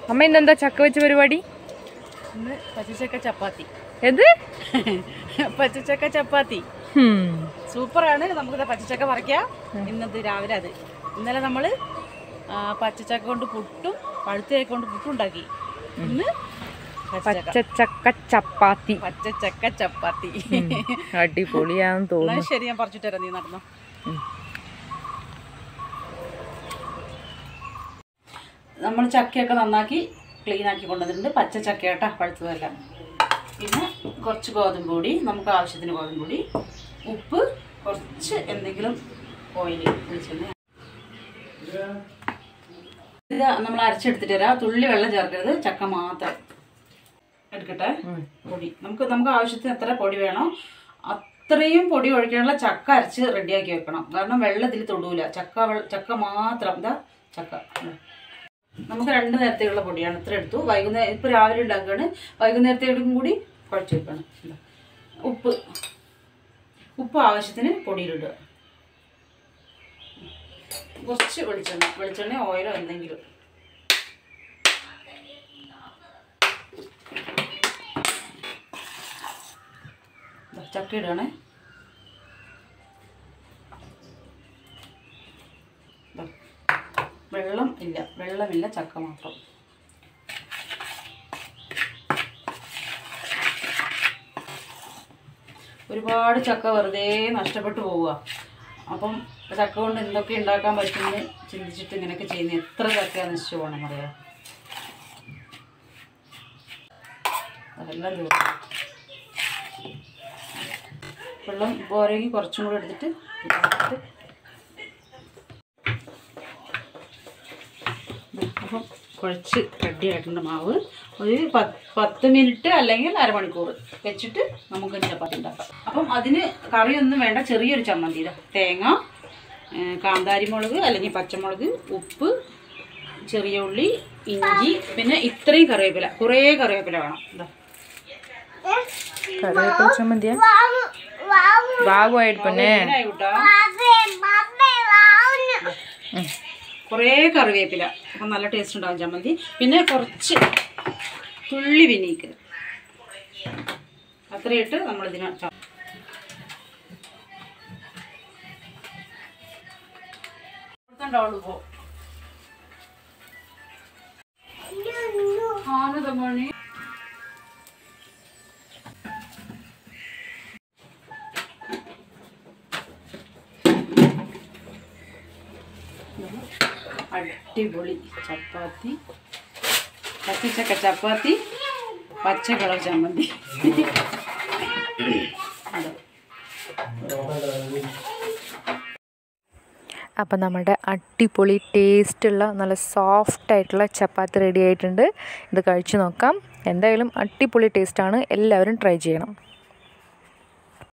അമ്മ ഇന്നെന്താ ചക്ക വെച്ച പരിപാടി ഇന്ന് പച്ചച്ചക്ക ചപ്പാത്തി എന്ത് പച്ചച്ചക്ക ചപ്പാത്തി ഹും. സൂപ്പറാണ് നമുക്കിത് പച്ചച്ചക്ക പറിക്കാം ഇന്നത് രാവിലെ അത് ഇന്നലെ നമ്മൾ പച്ചച്ചക്ക കൊണ്ട് പുട്ടും പഴുത്തയൊക്കെ കൊണ്ട് പുട്ടും ഉണ്ടാക്കി ഇന്ന് പച്ചച്ചക്ക പച്ചച്ചക്ക ചപ്പാത്തി പച്ചച്ചക്ക ചപ്പാത്തി അടിപൊളിയാന്ന് എന്നാൽ തോന്നുന്നു ശരി ഞാൻ പറിച്ചിട്ട് തരാം നീ നടന്നോ ഉം. നമ്മൾ ചക്കയൊക്കെ നന്നാക്കി ക്ലീൻ ആക്കി കൊണ്ടുവന്നിട്ടുണ്ട് പച്ച ചക്കയാട്ടാ പഴുത്തതല്ല പിന്നെ കുറച്ച് ഗോതമ്പ് പൊടി നമുക്ക് ആവശ്യത്തിന് ഗോതമ്പ് പൊടി ഉപ്പ് കുറച്ച് എന്തെങ്കിലും ഓയിൽ വെളിച്ചെണ്ണ ഇത് നമ്മൾ അരച്ചെടുത്തിട്ട് തരാം തുള്ളി വെള്ളം ചേർക്കരുത് ചക്ക മാത്രം എടുക്കട്ടെ പൊടി നമുക്ക് നമുക്ക് ആവശ്യത്തിന് എത്ര പൊടി വേണോ അത്രയും പൊടി ഒഴിക്കാനുള്ള ചക്ക അരച്ച് റെഡിയാക്കി വെക്കണം കാരണം വെള്ളം ഇതിൽ തൊടൂല ചക്ക വെള്ള- ചക്ക മാത്രം ഇതാ ചക്ക ഇതാ. നമുക്ക് രണ്ട് നേരത്തേക്കുള്ള പൊടിയാണ് ഇത്ര എടുത്തു വൈകുന്നേരം ഇപ്പോൾ രാവിലെ ഉണ്ടാക്കുകയാണ് വൈകുന്നേരത്തേക്കും കൂടി കുഴച്ച് വെക്കണം ഇതാ. ഉപ്പ് ഉപ്പ് ആവശ്യത്തിന് പൊടിയിലിടുക കുറച്ച് വെളിച്ചെണ്ണ വെളിച്ചെണ്ണ ഓയിലോ എന്തെങ്കിലും ദാ ചക്ക ഇടുകയാണേ ദാ. വെള്ളം ഇല്ല വെള്ളമില്ല ചക്ക മാത്രം ഒരുപാട് ചക്ക വെറുതെ നഷ്ടപ്പെട്ടു പോവുക അപ്പം ചക്ക കൊണ്ട് എന്തൊക്കെ ഉണ്ടാക്കാൻ പറ്റുമെന്ന് ചിന്തിച്ചിട്ട് ഇങ്ങനെയൊക്കെ ചെയ്യുന്നത് എത്ര ചക്ക നശിച്ചു പോകണം അറിയാം അതെല്ലാം തീർന്നു വെള്ളം പോരെങ്കിൽ കുറച്ചും കൂടെ എടുത്തിട്ട് ഇതിനകത്ത് അപ്പം കുഴച്ച് റെഡി ആയിട്ടുണ്ട് മാവ് ഒരു പത്ത് പത്ത് മിനിറ്റ് അല്ലെങ്കിൽ അരമണിക്കൂർ വെച്ചിട്ട് നമുക്ക് ചപ്പാത്തി ഉണ്ടാക്കാം അപ്പം അതിന് കറിയൊന്നും വേണ്ട ചെറിയൊരു ചമ്മന്തി ഇതാ തേങ്ങ ഏ, കാന്താരി മുളക് അല്ലെങ്കിൽ പച്ചമുളക് ഉപ്പ് ചെറിയ ഉള്ളി ഇഞ്ചി പിന്നെ ഇത്രയും കറിവേപ്പില കുറേ കറിവേപ്പില വേണം ഇതാ കറിവേപ്പില ചമ്മന്തിയാ ബാഗുമായിട്ട് പിന്നെ ഇങ്ങനെ ആയിക്കോട്ടാ. കുറേ കറിവേപ്പില അപ്പം നല്ല ടേസ്റ്റ് ഉണ്ടാവും ചമ്മന്തി പിന്നെ കുറച്ച് തുള്ളി വിനീക്ക് അത്രയിട്ട് നമ്മളിതിന് ച- കൊടുക്കണ്ടാവുള്ളൂ പോ ആണ് തമ്മണി അടിപൊളി ചപ്പാത്തി പച്ചച്ചക്ക ചപ്പാത്തി പച്ച കളർ ചമ്മന്തി അതെ അപ്പം നമ്മുടെ അടിപൊളി ടേസ്റ്റുള്ള നല്ല സോഫ്റ്റ് ആയിട്ടുള്ള ചപ്പാത്തി റെഡി ആയിട്ടുണ്ട് ഇത് കഴിച്ചു നോക്കാം എന്തായാലും അടിപൊളി ടേസ്റ്റാണ് എല്ലാവരും ട്രൈ ചെയ്യണം